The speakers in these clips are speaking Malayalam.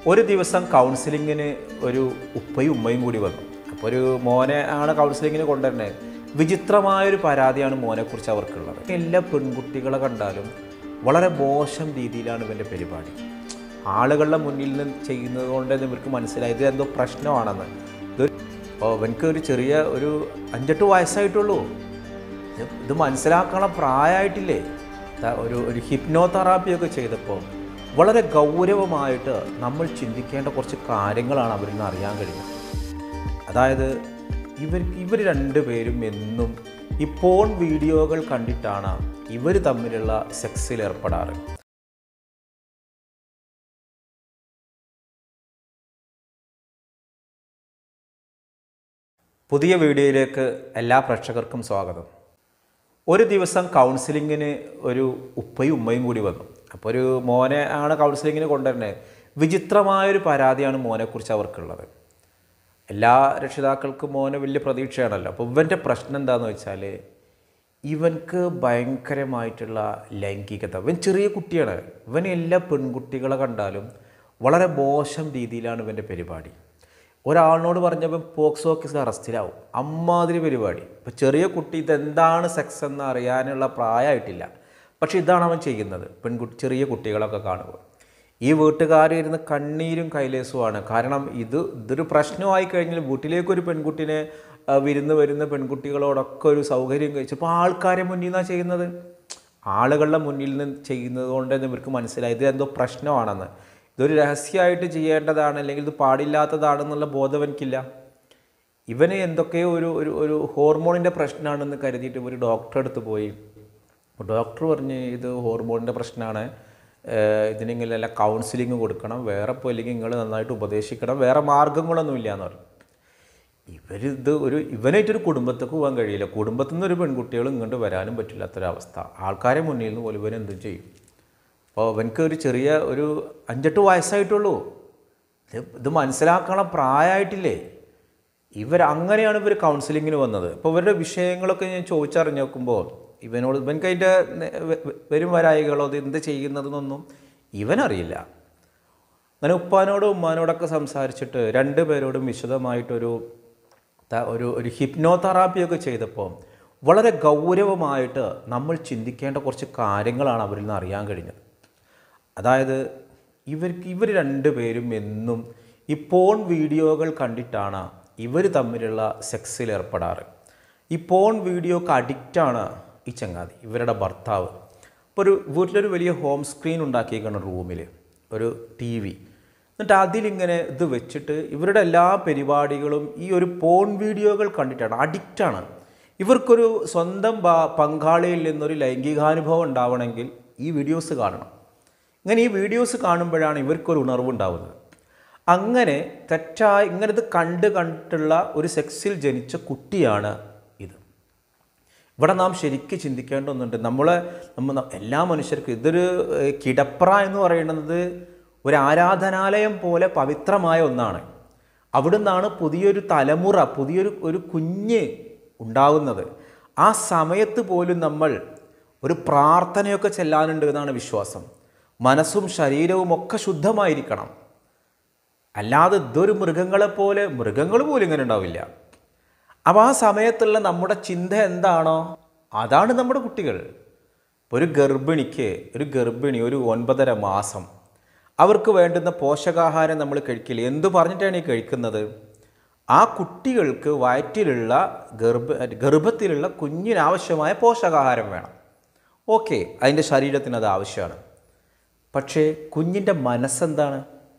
ഒരു ദിവസം കൗൺസിലിങ്ങിന് ഒരു ഉപ്പയും ഉമ്മയും കൂടി വന്നു അപ്പോൾ ഒരു മോനെ ആണ് കൗൺസിലിങ്ങിന് കൊണ്ടുവരുന്നത് വിചിത്രമായൊരു പരാതിയാണ് മോനെക്കുറിച്ച് അവർക്കുള്ളത് എല്ലാ പെൺകുട്ടികളെ കണ്ടാലും വളരെ മോശം രീതിയിലാണ് ഇവൻ്റെ പരിപാടി ആളുകളുടെ മുന്നിൽ നിന്ന് ചെയ്യുന്നത് കൊണ്ട് തന്നെ ഇവർക്ക് മനസ്സിലായി ഇത് എന്തോ പ്രശ്നമാണെന്ന് ഇത് അപ്പോൾ ഇവനക്ക് ഒരു ചെറിയ ഒരു അഞ്ചെട്ട് വയസ്സായിട്ടുള്ളൂ ഇത് ഇത് മനസ്സിലാക്കണം പ്രായമായിട്ടില്ലേ ദാ ഒരു ഒരു ഹിപ്നോ തെറാപ്പിയൊക്കെ ചെയ്തപ്പോൾ വളരെ ഗൗരവമായിട്ട് നമ്മൾ ചിന്തിക്കേണ്ട കുറച്ച് കാര്യങ്ങളാണ് അവരിൽ നിന്ന് അറിയാൻ കഴിയുന്നത് അതായത് ഇവർ ഇവർ രണ്ടുപേരും എന്നും ഈ പോൺ വീഡിയോകൾ കണ്ടിട്ടാണ് ഇവർ തമ്മിലുള്ള സെക്സിൽ ഏർപ്പെടാറ് പുതിയ വീഡിയോയിലേക്ക് എല്ലാ പ്രേക്ഷകർക്കും സ്വാഗതം ഒരു ദിവസം കൗൺസിലിങ്ങിന് ഒരു ഉപ്പയും ഉമ്മയും കൂടി വന്നു അപ്പോൾ ഒരു മോനെ ആണ് കൗൺസിലിങ്ങിന് കൊണ്ടുവരുന്നത് വിചിത്രമായൊരു പരാതിയാണ് മോനെക്കുറിച്ച് അവർക്കുള്ളത് എല്ലാ രക്ഷിതാക്കൾക്കും മോനെ വലിയ പ്രതീക്ഷയാണല്ലോ അപ്പോൾ ഇവൻ്റെ പ്രശ്നം എന്താണെന്ന് വെച്ചാൽ ഇവൻക്ക് ഭയങ്കരമായിട്ടുള്ള ലൈംഗികത ഇവൻ ചെറിയ കുട്ടിയാണ് ഇവൻ എല്ലാ പെൺകുട്ടികളെ കണ്ടാലും വളരെ മോശം രീതിയിലാണ് ഇവൻ്റെ പരിപാടി ഒരാളിനോട് പറഞ്ഞപ്പോൾ പോക്സോ കേസിൽ അറസ്റ്റിലാവും അമ്മാതിരി പരിപാടി ഇപ്പോൾ ചെറിയ കുട്ടി ഇതെന്താണ് സെക്സ് എന്ന് അറിയാനുള്ള പ്രായമായിട്ടില്ല പക്ഷേ ഇതാണ് അവൻ ചെയ്യുന്നത് പെൺകുട്ടി ചെറിയ കുട്ടികളൊക്കെ കാണുമ്പോൾ ഈ വീട്ടുകാരിരുന്ന് കണ്ണീരും കൈലേസുമാണ് കാരണം ഇത് ഇതൊരു പ്രശ്നമായി കഴിഞ്ഞാൽ വീട്ടിലേക്കൊരു പെൺകുട്ടിനെ ആ, വിരുന്ന് വരുന്ന പെൺകുട്ടികളോടൊക്കെ ഒരു സൗകര്യം കഴിച്ചപ്പോൾ ആൾക്കാരെ മുന്നിൽ നിന്നാണ് ചെയ്യുന്നത് ആളുകളുടെ മുന്നിൽ നിന്ന് ചെയ്യുന്നത് കൊണ്ട് തന്നെ ഇവർക്ക് മനസ്സിലായി ഇത് എന്തോ പ്രശ്നമാണെന്ന് ഇതൊരു രഹസ്യമായിട്ട് ചെയ്യേണ്ടതാണ് അല്ലെങ്കിൽ ഇത് പാടില്ലാത്തതാണെന്നുള്ള ബോധം എനിക്കില്ല ഇവന് എന്തൊക്കെയോ ഒരു ഒരു ഒരു ഹോർമോണിൻ്റെ പ്രശ്നമാണെന്ന് കരുതിയിട്ട് ഒരു ഡോക്ടറെ അടുത്ത് പോയി അപ്പോൾ ഡോക്ടർ പറഞ്ഞ് ഇത് ഹോർമോണിൻ്റെ പ്രശ്നമാണ് ഏഹ് ഇതിനെങ്കിലെല്ലാം കൗൺസിലിംഗ് കൊടുക്കണം വേറെ പോയില്ലെങ്കിൽ നിങ്ങൾ നന്നായിട്ട് ഉപദേശിക്കണം വേറെ മാർഗങ്ങളൊന്നുമില്ല എന്ന് പറഞ്ഞു ഇവരിത് ഒരു ഇവനായിട്ടൊരു കുടുംബത്തേക്ക് പോകാൻ കഴിയില്ല കുടുംബത്തിൽ നിന്ന് ഒരു പെൺകുട്ടികൾ ഇങ്ങോട്ട് വരാനും പറ്റില്ലാത്തൊരവസ്ഥ ആൾക്കാരെ മുന്നിൽ നിന്ന് പോലും ഇവൻ എന്തും ചെയ്യും അപ്പോൾ അവനക്ക് ഒരു ചെറിയ ഒരു അഞ്ചെട്ട് വയസ്സായിട്ടുള്ളൂ ഇത് ഇത് മനസ്സിലാക്കണം പ്രായമായിട്ടില്ലേ ഇവർ അങ്ങനെയാണ് ഇവർ കൗൺസിലിങ്ങിന് വന്നത് അപ്പോൾ ഇവരുടെ വിഷയങ്ങളൊക്കെ ഞാൻ ചോദിച്ചറിഞ്ഞ് നോക്കുമ്പോൾ ഇവനോട് ഇവൻക്ക് അതിൻ്റെ വരും വരായികളോ ഇത് എന്ത് ചെയ്യുന്നതെന്നൊന്നും ഇവനറിയില്ല അങ്ങനെ ഉപ്പാനോടും ഉമ്മാനോടൊക്കെ സംസാരിച്ചിട്ട് രണ്ട് പേരോടും വിശദമായിട്ടൊരു ത- ഒരു ഒരു ഹിപ്നോ തെറാപ്പിയൊക്കെ ചെയ്തപ്പോൾ വളരെ ഗൗരവമായിട്ട് നമ്മൾ ചിന്തിക്കേണ്ട കുറച്ച് കാര്യങ്ങളാണ് അവരിൽ നിന്ന് അറിയാൻ കഴിഞ്ഞത് അതായത് ഇവർക്ക് ഇവർ രണ്ടുപേരും എന്നും ഈ പോൺ വീഡിയോകൾ കണ്ടിട്ടാണ് ഇവർ തമ്മിലുള്ള സെക്സിൽ ഏർപ്പെടാറ് ഈ പോൺ വീഡിയോക്ക് അഡിക്റ്റാണ് ഈ ചങ്ങാതി ഇവരുടെ ഭർത്താവ് ഇപ്പോൾ ഒരു വീട്ടിലൊരു വലിയ ഹോം സ്ക്രീൻ ഉണ്ടാക്കിയേക്കാണ് റൂമിൽ ഒരു ടി വി എന്നിട്ട് അതിലിങ്ങനെ ഇത് വെച്ചിട്ട് ഇവരുടെ എല്ലാ പരിപാടികളും ഈ ഒരു പോൺ വീഡിയോകൾ കണ്ടിട്ടാണ് അഡിക്റ്റാണ് ഇവർക്കൊരു സ്വന്തം പ- പങ്കാളിയിൽ നിന്നൊരു ലൈംഗികാനുഭവം ഉണ്ടാവണമെങ്കിൽ ഈ വീഡിയോസ് കാണണം ഇങ്ങനെ ഈ വീഡിയോസ് കാണുമ്പോഴാണ് ഇവർക്കൊരു ഉണർവ് ഉണ്ടാവുന്നത് അങ്ങനെ തെറ്റായി ഇങ്ങനെ ഇത് കണ്ട് കണ്ടിട്ടുള്ള ഒരു സെക്സിൽ ജനിച്ച കുട്ടിയാണ് ഇത് ഇവിടെ നാം ശരിക്കും ചിന്തിക്കേണ്ട ഒന്നുണ്ട് നമ്മളെ നമ്മൾ എല്ലാ മനുഷ്യർക്കും ഇതൊരു ഏഹ്, കിടപ്ര എന്ന് പറയുന്നത് ഒരു ആരാധനാലയം പോലെ പവിത്രമായ ഒന്നാണ് അവിടുന്നാണ് പുതിയൊരു തലമുറ പുതിയൊരു ഒരു കുഞ്ഞ് ഉണ്ടാവുന്നത് ആ സമയത്ത് പോലും നമ്മൾ ഒരു പ്രാർത്ഥനയൊക്കെ ചെല്ലാനുണ്ട് എന്നാണ് വിശ്വാസം മനസ്സും ശരീരവും ഒക്കെ ശുദ്ധമായിരിക്കണം അല്ലാതെ ഇതൊരു മൃഗങ്ങളെപ്പോലെ മൃഗങ്ങൾ പോലും ഇങ്ങനെ ഉണ്ടാവില്ല അപ്പോൾ ആ സമയത്തുള്ള നമ്മുടെ ചിന്ത എന്താണോ അതാണ് നമ്മുടെ കുട്ടികൾ ഇപ്പോൾ ഒരു ഗർഭിണിക്ക് ഒരു ഗർഭിണി ഒരു ഒൻപതര മാസം അവർക്ക് വേണ്ടുന്ന പോഷകാഹാരം നമ്മൾ കഴിക്കില്ല എന്തു പറഞ്ഞിട്ടാണ് ഈ കഴിക്കുന്നത് ആ കുട്ടികൾക്ക് വയറ്റിലുള്ള ഗർഭ ഗർഭത്തിലുള്ള കുഞ്ഞിനാവശ്യമായ പോഷകാഹാരം വേണം ഓക്കെ അതിൻ്റെ ശരീരത്തിന് അത് ആവശ്യമാണ് പക്ഷേ കുഞ്ഞിൻ്റെ മനസ്സെന്താണ്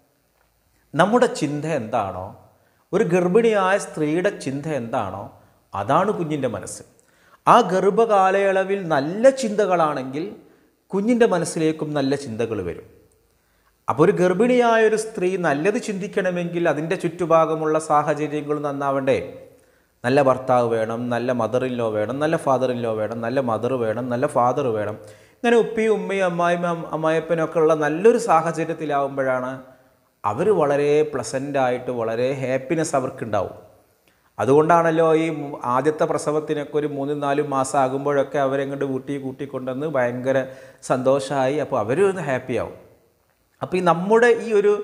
നമ്മുടെ ചിന്ത എന്താണോ ഒരു ഗർഭിണിയായ സ്ത്രീയുടെ ചിന്ത എന്താണോ അതാണ് കുഞ്ഞിൻ്റെ മനസ്സ് ആ ഗർഭകാലയളവിൽ നല്ല ചിന്തകളാണെങ്കിൽ കുഞ്ഞിൻ്റെ മനസ്സിലേക്കും നല്ല ചിന്തകൾ വരും അപ്പോൾ ഒരു ഗർഭിണിയായ ഒരു സ്ത്രീ നല്ലത് ചിന്തിക്കണമെങ്കിൽ അതിൻ്റെ ചുറ്റുഭാഗമുള്ള സാഹചര്യങ്ങൾ നന്നാവണ്ടേ നല്ല ഭർത്താവ് വേണം നല്ല മദർ ഇൻ ലോ വേണം നല്ല ഫാദർ ഇൻ ലോ വേണം നല്ല മദർ വേണം നല്ല ഫാദർ വേണം ഇങ്ങനെ ഉപ്പയും ഉമ്മയും അമ്മായിയും അം- അമ്മായിയപ്പനും ഒക്കെ ഉള്ള നല്ലൊരു സാഹചര്യത്തിലാവുമ്പോഴാണ് അവർ വളരെ പ്ലസൻ്റ് ആയിട്ട് വളരെ ഹാപ്പിനെസ് അവർക്കുണ്ടാവും അതുകൊണ്ടാണല്ലോ ഈ മു- ആദ്യത്തെ പ്രസവത്തിനൊക്കെ ഒരു മൂന്നും നാലും മാസം ആകുമ്പോഴൊക്കെ അവരെങ്ങോട്ട് കൂട്ടി കൂട്ടിക്കൊണ്ടുവന്ന് ഭയങ്കര സന്തോഷമായി അപ്പോൾ അവർ ഒന്ന് ഹാപ്പിയാവും അപ്പോൾ ഈ നമ്മുടെ ഈ ഒരു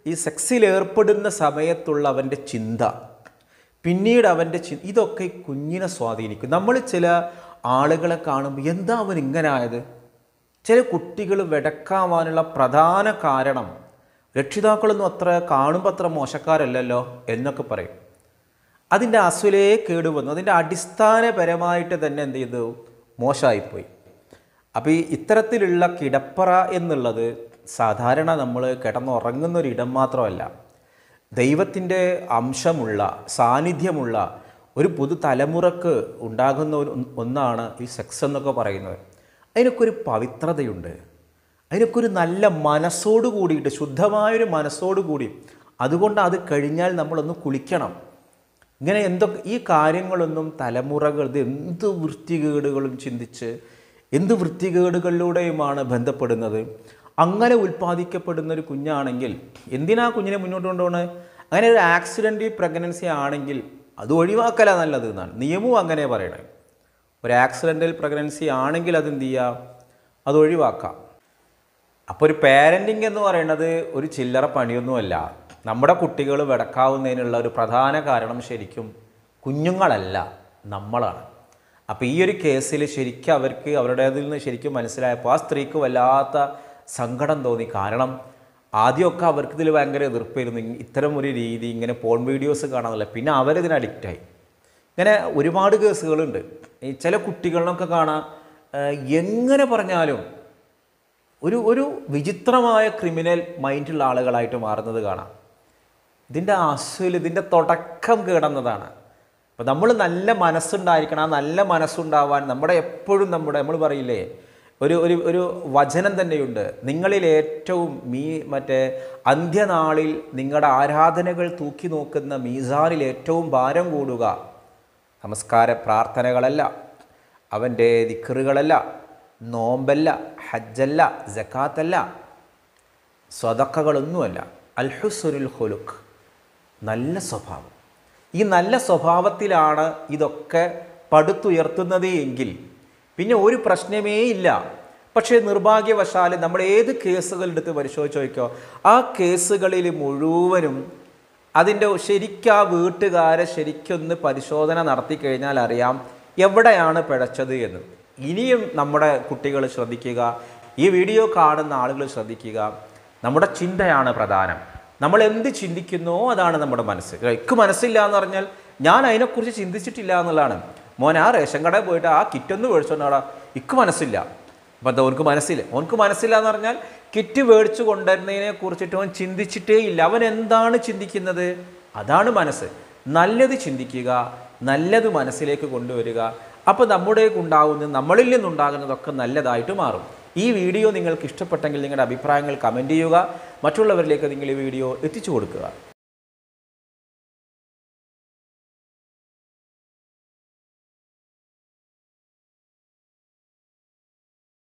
ഈ സെക്സിൽ ഏർപ്പെടുന്ന സമയത്തുള്ള അവൻ്റെ ചിന്ത പിന്നീട് അവൻ്റെ ചി ഇതൊക്കെ ഈ കുഞ്ഞിനെ സ്വാധീനിക്കും നമ്മൾ ചില ആളുകളെ കാണുമ്പോൾ എന്താ അവൻ ഇങ്ങനെ ആയത് ചില കുട്ടികൾ വെടക്കാവാനുള്ള പ്രധാന കാരണം രക്ഷിതാക്കളൊന്നും അത്ര കാണുമ്പോൾ അത്ര മോശക്കാരല്ലല്ലോ എന്നൊക്കെ പറയും അതിൻ്റെ അസുലേ കേടുവന്നു അതിൻ്റെ അടിസ്ഥാനപരമായിട്ട് തന്നെ എന്ത് ചെയ്തു മോശമായിപ്പോയി അപ്പോൾ ഈ ഇത്തരത്തിലുള്ള കിടപ്പറ എന്നുള്ളത് സാധാരണ നമ്മൾ കിടന്നുറങ്ങുന്ന ഒരു ഇടം മാത്രമല്ല ദൈവത്തിൻ്റെ അംശമുള്ള സാന്നിധ്യമുള്ള ഒരു പുതുതലമുറക്ക് ഉണ്ടാകുന്ന ഒരു ഒന്നാണ് ഈ സെക്സ് എന്നൊക്കെ പറയുന്നത് അതിനൊക്കെ ഒരു പവിത്രതയുണ്ട് അതിനൊക്കെ ഒരു നല്ല മനസ്സോട് കൂടിയിട്ട് ശുദ്ധമായൊരു മനസ്സോട് കൂടി അതുകൊണ്ട് അത് കഴിഞ്ഞാൽ നമ്മളൊന്ന് കുളിക്കണം ഇങ്ങനെ എന്തൊക്കെ ഈ കാര്യങ്ങളൊന്നും തലമുറകൾ ഇത് എന്ത് വൃത്തികേടുകളും ചിന്തിച്ച് എന്ത് വൃത്തികേടുകളിലൂടെയുമാണ് ബന്ധപ്പെടുന്നത് അങ്ങനെ ഉൽപ്പാദിക്കപ്പെടുന്ന ഒരു കുഞ്ഞാണെങ്കിൽ എന്തിനാ കുഞ്ഞിനെ മുന്നോട്ട് കൊണ്ടുപോകണത് അങ്ങനെ ഒരു ആക്സിഡൻ്റ് പ്രഗ്നൻസി ആണെങ്കിൽ അത് ഒഴിവാക്കല നല്ലത് എന്നാണ് നിയമവും അങ്ങനെ പറയണേ ഒരു ആക്സിഡൻ്റൽ പ്രഗ്നൻസി ആണെങ്കിൽ അത് എന്ത് ചെയ്യാം അത് ഒഴിവാക്കാം അപ്പോൾ ഒരു പാരൻറ്റിങ് എന്ന് പറയുന്നത് ഒരു ചില്ലറ പണിയൊന്നുമല്ല നമ്മുടെ കുട്ടികൾ വെടക്കാവുന്നതിനുള്ള ഒരു പ്രധാന കാരണം ശരിക്കും കുഞ്ഞുങ്ങളല്ല നമ്മളാണ് അപ്പോൾ ഈ ഒരു കേസിൽ ശരിക്കും അവർക്ക് അവരുടേതിൽ നിന്ന് ശരിക്കും മനസ്സിലായപ്പോൾ ആ സ്ത്രീക്ക് വല്ലാത്ത സങ്കടം തോന്നി കാരണം ആദ്യമൊക്കെ അവർക്ക് ഇതിൽ ഭയങ്കര എതിർപ്പായിരുന്നു ഇ- ഇത്തരം ഒരു രീതി ഇങ്ങനെ പോൺ വീഡിയോസ് കാണാറില്ല പിന്നെ അവരിതിന് അഡിക്റ്റായി ഇങ്ങനെ ഒരുപാട് കേസുകളുണ്ട് ഈ ചില കുട്ടികളിലൊക്കെ കാണാം ആ, എങ്ങനെ പറഞ്ഞാലും ഒരു ഒരു വിചിത്രമായ ക്രിമിനൽ മൈൻഡുള്ള ആളുകളായിട്ട് മാറുന്നത് കാണാം ഇതിൻ്റെ അസുൽ ഇതിൻ്റെ തുടക്കം കിടന്നതാണ് അപ്പോൾ നമ്മൾ നല്ല മനസ്സുണ്ടായിരിക്കണം ആ നല്ല മനസ്സുണ്ടാവാൻ നമ്മുടെ എപ്പോഴും നമ്മുടെ നമ്മൾ പറയില്ലേ ഒരു ഒരു ഒരു വചനം തന്നെയുണ്ട് നിങ്ങളിൽ ഏറ്റവും മീ മറ്റേ അന്ത്യനാളിൽ നിങ്ങളുടെ ആരാധനകൾ തൂക്കി നോക്കുന്ന മീസാനിൽ ഏറ്റവും ഭാരം കൂടുക നമസ്കാര പ്രാർത്ഥനകളല്ല അവൻ്റെ ദിക്കറുകളല്ല നോമ്പല്ല ഹജ്ജല്ല ജക്കാത്തല്ല സ്വതക്കകളൊന്നുമല്ല അൽഹുസുനുൽ ഹുലുക്ക് നല്ല സ്വഭാവം ഈ നല്ല സ്വഭാവത്തിലാണ് ഇതൊക്കെ പടുത്തുയർത്തുന്നത് എങ്കിൽ പിന്നെ ഒരു പ്രശ്നമേ ഇല്ല പക്ഷേ നിർഭാഗ്യവശാൽ നമ്മൾ ഏത് കേസുകൾ എടുത്ത് പരിശോധിച്ച് നോക്കിയോ ആ കേസുകളിൽ മുഴുവനും അതിൻ്റെ ശരിക്കും ആ വീട്ടുകാരെ ശരിക്കൊന്ന് പരിശോധന നടത്തി കഴിഞ്ഞാൽ അറിയാം എവിടെയാണ് പിഴച്ചത് എന്ന് ഇനിയും നമ്മുടെ കുട്ടികൾ ശ്രദ്ധിക്കുക ഈ വീഡിയോ കാണുന്ന ആളുകൾ ശ്രദ്ധിക്കുക നമ്മുടെ ചിന്തയാണ് പ്രധാനം നമ്മൾ എന്ത് ചിന്തിക്കുന്നോ അതാണ് നമ്മുടെ മനസ്സ് എനിക്ക് മനസ്സില്ല എന്ന് പറഞ്ഞാൽ ഞാൻ അതിനെക്കുറിച്ച് ചിന്തിച്ചിട്ടില്ല എന്നുള്ളതാണ് മോൻ ആ റേഷൻ കടയിൽ പോയിട്ട് ആ കിറ്റൊന്ന് മേടിച്ചോണ്ടാടാ ഇക്ക് മനസ്സില്ല അപ്പം എന്താ ഓനക്ക് മനസ്സില്ല ഓനക്ക് മനസ്സില്ല എന്ന് പറഞ്ഞാൽ കിറ്റ് മേടിച്ചു കൊണ്ടുവരുന്നതിനെ കുറിച്ചിട്ട് അവൻ ചിന്തിച്ചിട്ടേ ഇല്ല അവൻ എന്താണ് ചിന്തിക്കുന്നത് അതാണ് മനസ്സ് നല്ലത് ചിന്തിക്കുക നല്ലത് മനസ്സിലേക്ക് കൊണ്ടുവരിക അപ്പോൾ നമ്മുടെ ഉണ്ടാകുന്ന നമ്മളിൽ നിന്നുണ്ടാകുന്നതൊക്കെ നല്ലതായിട്ട് മാറും ഈ വീഡിയോ നിങ്ങൾക്ക് ഇഷ്ടപ്പെട്ടെങ്കിൽ നിങ്ങളുടെ അഭിപ്രായങ്ങൾ കമൻറ്റ് ചെയ്യുക മറ്റുള്ളവരിലേക്ക് നിങ്ങൾ ഈ വീഡിയോ എത്തിച്ചു കൊടുക്കുക